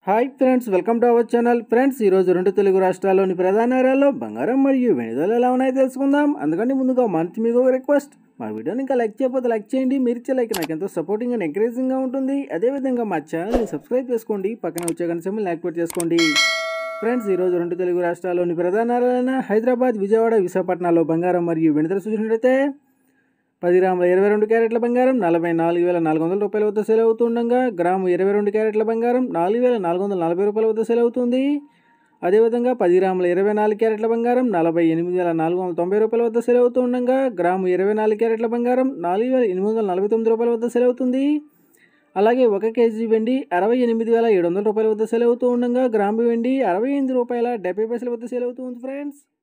hi friends welcome to our channel friends ఈరోజు రెండు తెలుగు రాష్ట్రాల్లోని ప్రధాన నగరాల్లో బంగారం మరియు వెనుదల ఎలా ఉన్నాయో తెలుసుకుందాం అందుకని ముందుగా మంచి మీకు ఒక రిక్వెస్ట్ మా వీడియోని ఇంకా లైక్ చేయకపోతే లైక్ చేయండి మీరు ఇచ్చే లైక్ నాకు ఎంతో సపోర్టింగ్ అండ్ ఎంకరేజింగ్గా ఉంటుంది అదేవిధంగా మా ఛానల్ని సబ్స్క్రైబ్ చేసుకోండి పక్కన వచ్చే కనీసం యాక్టివేట్ చేసుకోండి ఫ్రెండ్స్ ఈరోజు రెండు తెలుగు రాష్ట్రాల్లోని ప్రధాన నగరాలైన హైదరాబాద్ విజయవాడ విశాఖపట్నాల్లో బంగారం మరియు వెనుదల చూసినట్లయితే పది గ్రాముల ఇరవై రెండు క్యారెట్ల బంగారం నలభై నాలుగు వేల నాలుగు వందల రూపాయల వద్ద సేల్ అవుతుండగా గ్రాము ఇరవై రెండు క్యారెట్ల బంగారం నాలుగు వేల నాలుగు వందల నలభై రూపాయల వద్ద సేల్ అవుతుంది అదేవిధంగా పది గ్రాముల ఇరవై నాలుగు క్యారెట్ల బంగారం నలభై ఎనిమిది వేల నాలుగు వందల తొంభై రూపాయల వద్ద సేల్ అవుతుండగా గ్రాము ఇరవై నాలుగు క్యారెట్ల బంగారం నాలుగు వేల ఎనిమిది వందల నలభై తొమ్మిది రూపాయల వద్ద సేల్ అవుతుంది అలాగే ఒక కేజీ వెండి అరవై ఎనిమిది వేల ఏడు వందల రూపాయల వద్ద సేల్ అవుతూ ఉండగా గ్రాము వెండి అరవై ఎనిమిది రూపాయల డెబ్బై పైసల వద్ద సేల్ అవుతుంది ఫ్రెండ్స్